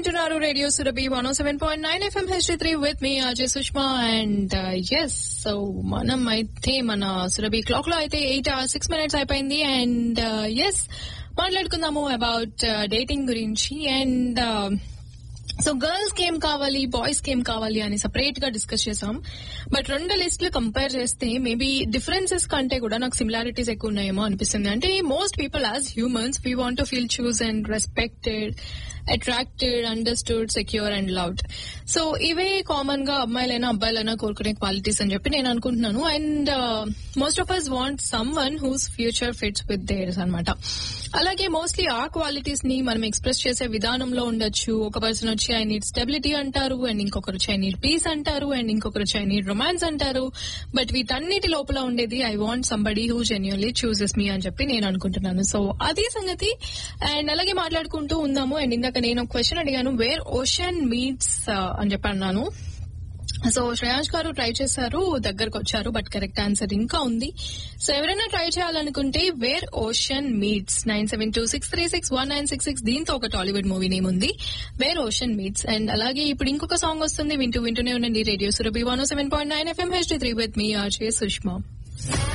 వింటున్నారు radio Surabhi one seven point nine FM HD three with me Ajay Sushma and yes so మనం అయితే మన Surabhi clock లో అయితే ఎయిట్ సిక్స్ మినిట్స్ అయిపోయింది అండ్ ఎస్ మాట్లాడుకుందాము అబౌట్ డేటింగ్ గురించి అండ్ సో గర్ల్స్ కి ఏం కావాలి బాయ్స్ కి ఏం కావాలి అని సపరేట్ గా డిస్కస్ చేసాం బట్ రెండు లిస్టులు కంపేర్ చేస్తే మేబీ డిఫరెన్సెస్ కంటే కూడా నాకు సిమిలారిటీస్ ఎక్కువ ఉన్నాయేమో అనిపిస్తుంది అంటే most people as humans we want to feel chosen and respected attracted understood secure and loved so ఇవే కామన్ గా అమ్మాయిలైనా అబ్బాయిలైనా కోరుకునే క్వాలిటీస్ అని చెప్పి నేను అనుకుంటున్నాను and most of us want someone whose future fits with theirs అనమాట అలాగే మోస్ట్లీ ఆ క్వాలిటీస్ ని మనం ఎక్స్ప్రెస్ చేసే విధానంలో ఉండొచ్చు ఒక పర్సన్ వచ్చి ఐ నీడ్ స్టెబిలిటీ అంటారు అండ్ ఇంకొకరు ఐ నీడ్ పీస్ అంటారు అండ్ ఇంకొకరు ఐ నీడ్ రొమాన్స్ అంటారు బట్ వీటన్నిటి లోపల ఉండేది I want somebody who genuinely chooses me అని చెప్పి నేను అనుకుంటున్నాను సో అదే సంగతి అండ్ అలాగే మాట్లాడుకుంటూ ఉందాము అండ్ ఇందాక నేను ఒక క్వశ్చన్ అడిగాను వేర్ ఓషన్ మీట్స్ అని చెప్పి అన్నాను సో శ్రేయాష్ గారు ట్రై చేశారు దగ్గరకు వచ్చారు బట్ కరెక్ట్ ఆన్సర్ ఇంకా ఉంది సో ఎవరైనా ట్రై చేయాలనుకుంటే where ocean meets nine seven two six three six one nine six six దీంతో ఒక టాలీవుడ్ మూవీ నేమ్ ఉంది వేర్ ఓషన్ మీట్స్ అండ్ అలాగే ఇప్పుడు ఇంకొక సాంగ్ వస్తుంది వింటూ వింటూనే ఉండండి radio Surabhi one seven point nine FM H three with me RJ Sushma